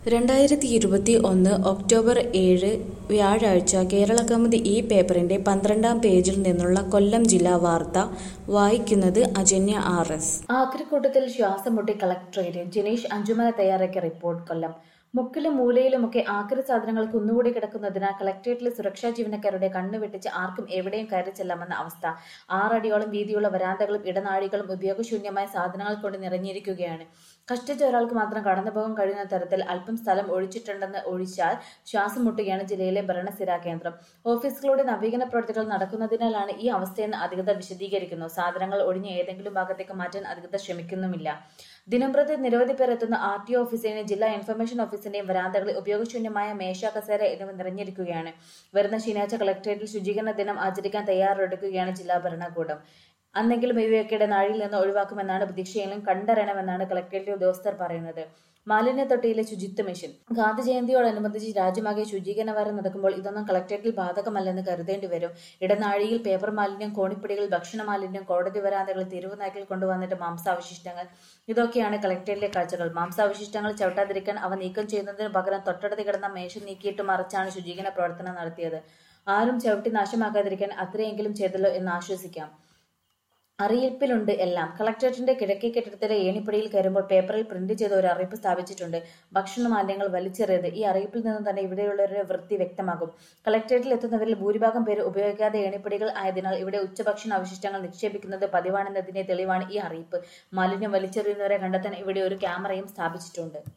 രണ്ടായിരത്തി ഇരുപത്തി ഒന്ന് ഒക്ടോബർ ഏഴ് വ്യാഴാഴ്ച കേരള കൗമുദി ഈ പേപ്പറിന്റെ പന്ത്രണ്ടാം പേജിൽ നിന്നുള്ള കൊല്ലം ജില്ലാ വാർത്ത വായിക്കുന്നത് അജന്യ ആർ എസ് ആക്രിക്കൂട്ടത്തിൽ ശ്വാസം മുട്ടി കളക്ടറേറ്റ് ജനീഷ് അഞ്ചുമല തയ്യാറാക്കിയ റിപ്പോർട്ട് കൊല്ലം മുക്കിലും മൂലയിലുമൊക്കെ ആക്രി സാധനങ്ങൾ കുന്നുകൂടി കിടക്കുന്നതിനാൽ കളക്ടറേറ്റിലെ സുരക്ഷാ ജീവനക്കാരുടെ കണ്ണു വെട്ടിച്ച് ആർക്കും എവിടെയും കയറി ചെല്ലാമെന്ന അവസ്ഥ ആറടിയോളം വീതിയുള്ള വരാന്തകളും ഇടനാഴികളും ഉപയോഗശൂന്യമായ സാധനങ്ങൾ കൊണ്ട് നിറഞ്ഞിരിക്കുകയാണ് കഷ്ടിച്ച ഒരാൾക്ക് മാത്രം കടന്നുപോകാൻ കഴിയുന്ന തരത്തിൽ അല്പം സ്ഥലം ഒഴിച്ചിട്ടുണ്ടെന്ന് ഒഴിച്ചാൽ ശ്വാസം മുട്ടുകയാണ് ജില്ലയിലെ ഭരണസ്ഥിരാ കേന്ദ്രം ഓഫീസുകളുടെ നവീകരണ പ്രവൃത്തികൾ നടക്കുന്നതിനാലാണ് ഈ അവസ്ഥയെന്ന് അധികൃതർ വിശദീകരിക്കുന്നു സാധനങ്ങൾ ഒഴിഞ്ഞ ഏതെങ്കിലും ഭാഗത്തേക്ക് മാറ്റാൻ അധികൃതർ ശ്രമിക്കുന്നുമില്ല ദിനംപ്രതി നിരവധി പേർ എത്തുന്ന ആർ ടി ഓഫീസിന്റെയും ജില്ലാ ഇൻഫർമേഷൻ ഓഫീസിന്റെയും വരാന്തകളിൽ ഉപയോഗശൂന്യമായ മേശ കസേര എന്നിവ നിറഞ്ഞിരിക്കുകയാണ് വരുന്ന ശനിയാഴ്ച കളക്ടറേറ്റിൽ ശുചീകരണ ദിനം ആചരിക്കാൻ തയ്യാറെടുക്കുകയാണ് ജില്ലാ ഭരണകൂടം അന്നെങ്കിലും ഇവയൊക്കെയുടെ നാഴിയിൽ നിന്ന് ഒഴിവാക്കുമെന്നാണ് പ്രതീക്ഷയെങ്കിലും കണ്ടറിയണമെന്നാണ് കളക്ടറേറ്റ് ഉദ്യോഗസ്ഥർ പറയുന്നത് മാലിന്യ തൊട്ടിയിലെ ശുചിത്വ മിഷൻ ഗാന്ധി ജയന്തിയോടനുബന്ധിച്ച് രാജ്യമാകെ ശുചീകരണ വാരം നടക്കുമ്പോൾ ഇതൊന്നും കളക്ടറേറ്റിൽ ബാധകമല്ലെന്ന് കരുതേണ്ടി വരും ഇടനാഴിയിൽ പേപ്പർ മാലിന്യം കോണിപ്പിടികൾ ഭക്ഷണ മാലിന്യം കോടതി വരാന്തകൾ തെരുവുനായ്ക്കൾ കൊണ്ടുവന്നിട്ട് മാംസാവശിഷ്ടങ്ങൾ ഇതൊക്കെയാണ് കളക്ടറേറ്റിലെ കാഴ്ചകൾ മാംസാവശിഷ്ടങ്ങൾ ചവിട്ടാതിരിക്കാൻ അവ നീക്കം ചെയ്യുന്നതിന് പകരം തൊട്ടടുത്ത് കിടന്ന മേശ നീക്കിയിട്ട് മറിച്ചാണ് ശുചീകരണ പ്രവർത്തനം നടത്തിയത് ആരും ചവിട്ടി നാശമാക്കാതിരിക്കാൻ അത്രയെങ്കിലും ചെയ്തല്ലോ എന്ന് ആശ്വസിക്കാം അറിയിപ്പിലുണ്ട് എല്ലാം കളക്ടറേറ്റിന്റെ കിഴക്കേ കെട്ടിടത്തിലെ ഏണിപ്പടിയിൽ കയറുമ്പോൾ പേപ്പറിൽ പ്രിന്റ് ചെയ്ത ഒരു അറിയിപ്പ് സ്ഥാപിച്ചിട്ടുണ്ട് ഭക്ഷണ മാലിന്യങ്ങൾ വലിച്ചെറിയത് ഈ അറിയിപ്പിൽ നിന്ന് തന്നെ ഇവിടെയുള്ളവരുടെ വൃത്തി വ്യക്തമാകും കളക്ടറേറ്റിൽ എത്തുന്നവരിൽ ഭൂരിഭാഗം പേര് ഉപയോഗിക്കാതെ ഏണിപ്പടികൾ ആയതിനാൽ ഇവിടെ ഉച്ചഭക്ഷണ അവശിഷ്ടങ്ങൾ നിക്ഷേപിക്കുന്നത് പതിവാണെന്നതിന്റെ തെളിവാണ് ഈ അറിയിപ്പ് മാലിന്യം വലിച്ചെറിയുന്നവരെ കണ്ടെത്താൻ ഇവിടെ ഒരു ക്യാമറയും സ്ഥാപിച്ചിട്ടുണ്ട്